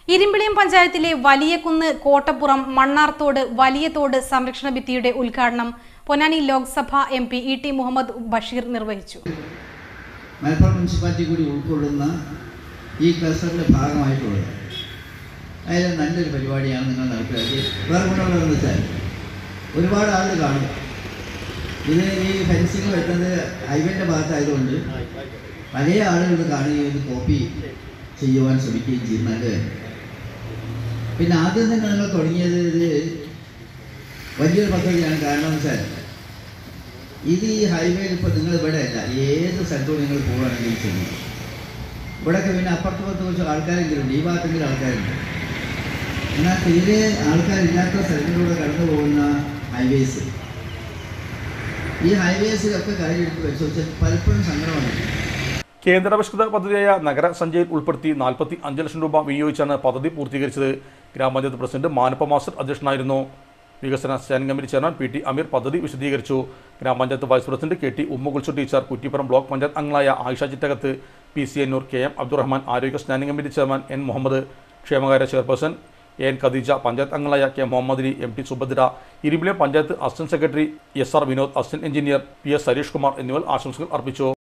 ഇരിമ്പിളിയം പഞ്ചായത്തിലെ വലിയകുന്ന് കോട്ടപ്പുറം മണ്ണാർത്തോട് വലിയ തോട് സംരക്ഷണ ഭിത്തിയുടെ ഉദ്ഘാടനം Ponnani Lok Sabha M P E T Muhammad Basheer നിർവഹിച്ചു മലപ്പുറം മുനിസിപ്പാലിറ്റി കൂടി ഉൾക്കൊള്ളുന്ന ഈ ക്ലസ്റ്ററിൻ്റെ ഭാഗമായിട്ടുള്ളത് അതിൽ നല്ലൊരു പരിപാടിയാണ് നിങ്ങൾ നടപ്പിലാക്കി വേറെ ഗുണമുള്ളതെന്ന് വെച്ചാൽ ഒരുപാട് ആളുകൾ കാണും ഇത് ഈ ഫെൻസിങ് വെക്കുന്നത് ഹൈവേൻ്റെ ഭാഗത്തായതുകൊണ്ട് പല ആളുകൾ ഇത് കാണുകയും ഇത് കോപ്പി ചെയ്യുവാൻ ശ്രമിക്കുകയും ചെയ്യുന്നത് പിന്നെ ആദ്യം തന്നെ നിങ്ങൾ തുടങ്ങിയത് ഇത് വലിയൊരു പദ്ധതിയാണ് കാരണം എന്ന് വെച്ചാൽ ഇത് ഈ ഹൈവേയിൽ ഇപ്പോൾ നിങ്ങൾ ഇവിടെ അല്ല ഏത് സ്ഥലത്തോട് നിങ്ങൾ പോവുകയാണെങ്കിലും ശരി ഇവിടെയൊക്കെ പിന്നെ അപ്പുറത്ത് പുറത്ത് കുറച്ച് ആൾക്കാരെങ്കിലും ഉണ്ട് ഈ ഭാഗത്തെങ്കിലും ആൾക്കാരുണ്ട് എന്നാൽ തീരെ ആൾക്കാരില്ലാത്ത സ്ഥലങ്ങളിലൂടെ കടന്നു പോകുന്ന ഹൈവേസ് ഈ ഹൈവേസിലൊക്കെ കാര്യമെടുത്ത് വെച്ച് വെച്ചാൽ പലപ്പോഴും സങ്കടമാണ് കേന്ദ്രാവിഷ്കൃത പദ്ധതിയായ നഗര സഞ്ചയിൽ ഉൾപ്പെടുത്തി നാൽപ്പത്തി അഞ്ച് ലക്ഷം രൂപ വിനിയോഗിച്ചാണ് പദ്ധതി പൂർത്തീകരിച്ചത് ഗ്രാമപഞ്ചായത്ത് പ്രസിഡന്റ് മാനപ്പ മാസ്റ്റർ അധ്യക്ഷനായിരുന്നു വികസന standing committee chairman P T Ameer പദ്ധതി വിശദീകരിച്ചു ഗ്രാമപഞ്ചായത്ത് vice president K T Ummukulsu teacher Kuttippuram block panchayat അംഗങ്ങളായ Ayisha Chittakath P C Ennur K M Abdurahman ആരോഗ്യ standing committee chairman N Muhammad ക്ഷേമകാര്യ chairperson A N Khadeeja panchayat അംഗങ്ങളായ K Muhammad Ali M T Subhadra ഇരുമ്പിലെ panchayat assistant secretary S R Vinod assistant engineer P S Sareesh Kumar എന്നിവർ ആശംസകൾ അർപ്പിച്ചു